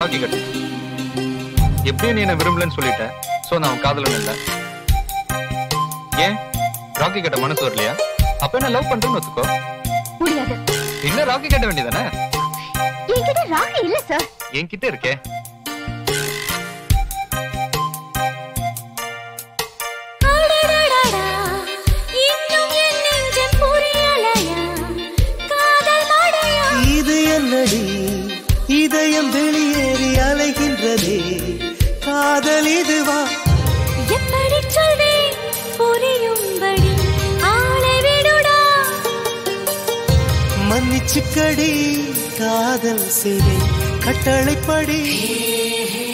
ராக்கி கட்டு எப்படியும் நீ என்ன விரும்பலன்னு சொல்லிட்ட சோ நான் உன் காதலன் இல்ல ஏன் ராக்கி கட்ட மனசு வரலையா அப்ப என்ன லவ் பண்றேன்னு ஒத்துக்கோ முடியாது என்ன ராக்கி கட்ட வேண்டியதானே என்கிட்ட ராக்கி இல்ல சார் என்கிட்ட இருக்கே அடடடடா, இன்னும் என் நெஞ்சம் புரியலையா? காதல் மழையா? இது என்னடி இதயம் வெளியேறி அலைகின்றதே காதல் இதுவா எப்படிச் சொல்வேன் புரியும்படி ஆளை விடுடா. மன்னிச்சுக்கடி காதல் செய்வேன் கட்டளைப்படி